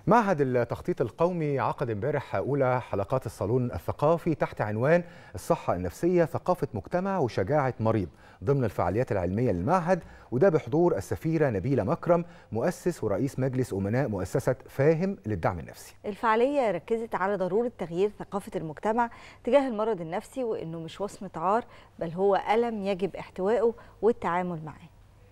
معهد التخطيط القومي عقد امبارح اولى حلقات الصالون الثقافي تحت عنوان الصحه النفسيه ثقافه مجتمع وشجاعه مريض ضمن الفعاليات العلميه للمعهد وده بحضور السفيره نبيله مكرم مؤسس ورئيس مجلس امناء مؤسسه فاهم للدعم النفسي. الفعاليه ركزت على ضروره تغيير ثقافه المجتمع تجاه المرض النفسي وانه مش وصمه عار بل هو الم يجب احتوائه والتعامل معاه.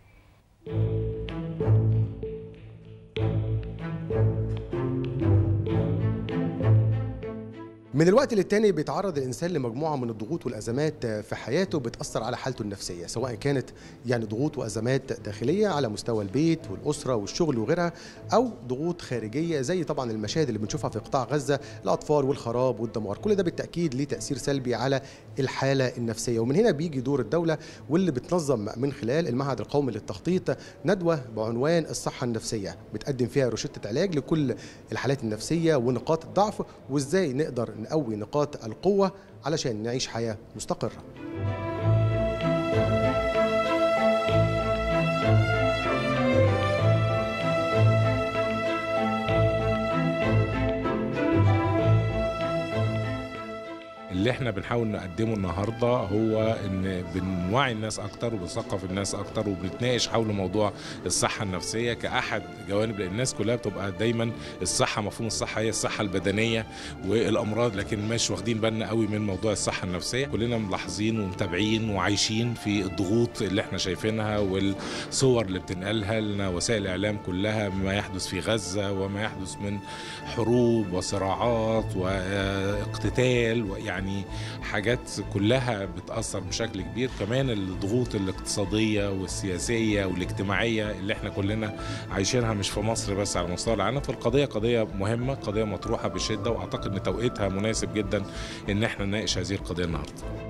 من الوقت للتاني بيتعرض الانسان لمجموعه من الضغوط والازمات في حياته بتاثر على حالته النفسيه سواء كانت يعني ضغوط وازمات داخليه على مستوى البيت والاسره والشغل وغيرها او ضغوط خارجيه زي طبعا المشاهد اللي بنشوفها في قطاع غزه الاطفال والخراب والدمار كل ده بالتاكيد ليه تاثير سلبي على الحاله النفسيه ومن هنا بيجي دور الدوله واللي بتنظم من خلال المعهد القومي للتخطيط ندوه بعنوان الصحه النفسيه بتقدم فيها روشته علاج لكل الحالات النفسيه ونقاط الضعف وازاي نقدر نقوي نقاط القوة علشان نعيش حياة مستقرة اللي احنا بنحاول نقدمه النهارده هو ان بنوعي الناس اكتر وبنثقف الناس اكتر وبنتناقش حول موضوع الصحه النفسيه كاحد جوانب لان الناس كلها بتبقى دايما الصحه مفهوم الصحه هي الصحه البدنيه والامراض لكن مش واخدين بالنا قوي من موضوع الصحه النفسيه كلنا ملاحظين ومتابعين وعايشين في الضغوط اللي احنا شايفينها والصور اللي بتنقلها لنا وسائل الاعلام كلها بما يحدث في غزه وما يحدث من حروب وصراعات واقتتال يعني يعني حاجات كلها بتأثر بشكل كبير كمان الضغوط الاقتصادية والسياسية والاجتماعية اللي احنا كلنا عايشينها مش في مصر بس على مستوى العالم فالقضية قضية مهمة قضية مطروحة بشدة وأعتقد أن توقيتها مناسب جدا أن احنا نناقش هذه القضية النهاردة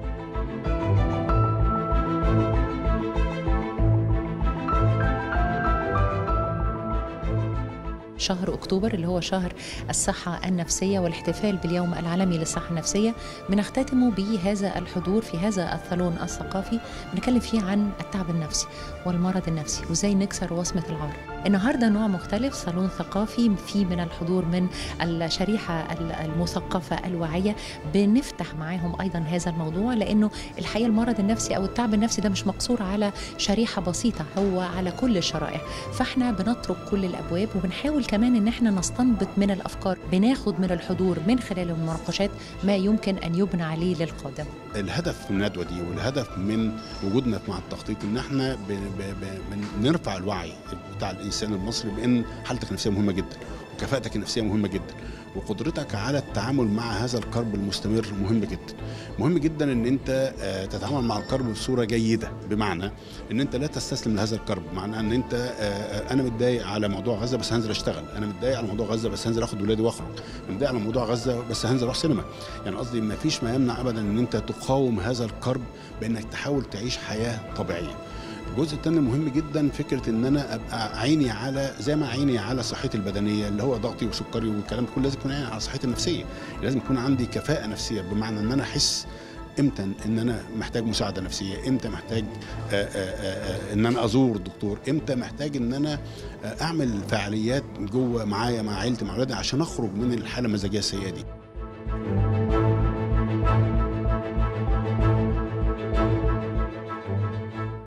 شهر اكتوبر اللي هو شهر الصحه النفسيه والاحتفال باليوم العالمي للصحه النفسيه بنختتمه بهذا الحضور في هذا الصالون الثقافي بنتكلم فيه عن التعب النفسي والمرض النفسي وازاي نكسر وصمه العار. النهارده نوع مختلف صالون ثقافي فيه من الحضور من الشريحه المثقفه الواعيه بنفتح معاهم ايضا هذا الموضوع لانه الحقيقه المرض النفسي او التعب النفسي ده مش مقصور على شريحه بسيطه هو على كل الشرائح فاحنا بنطرق كل الابواب وبنحاول كمان ان احنا نستنبط من الافكار بناخد من الحضور من خلال المناقشات ما يمكن ان يبنى عليه للقادم الهدف من الندوه دي والهدف من وجودنا مع التخطيط ان احنا بنرفع الوعي بتاع الانسان المصري بان حالتك النفسيه مهمه جدا وكفاءتك النفسيه مهمه جدا وقدرتك على التعامل مع هذا الكرب المستمر مهم جدا مهم جدا ان انت تتعامل مع الكرب بصوره جيده بمعنى ان انت لا تستسلم لهذا الكرب معنى ان انت انا متضايق على موضوع غزه بس هنزل اشتغل انا متضايق على موضوع غزه بس هنزل اخد ولادي واخرج متضايق على موضوع غزه بس هنزل اروح سينما يعني قصدي ما فيش ما يمنع ابدا ان انت تقاوم هذا الكرب بانك تحاول تعيش حياه طبيعيه الجزء الثاني مهم جدا فكره ان انا ابقى عيني على زي ما عيني على صحتي البدنيه اللي هو ضغطي وسكري والكلام ده كله لازم يكون عيني على صحتي النفسيه لازم يكون عندي كفاءه نفسيه بمعنى ان انا احس امتى ان انا محتاج مساعده نفسيه امتى محتاج آآ آآ ان انا ازور الدكتور امتى محتاج ان انا اعمل فعاليات جوه معايا مع عيلتي مع اولادي عشان اخرج من الحاله المزاجيه السيئه دي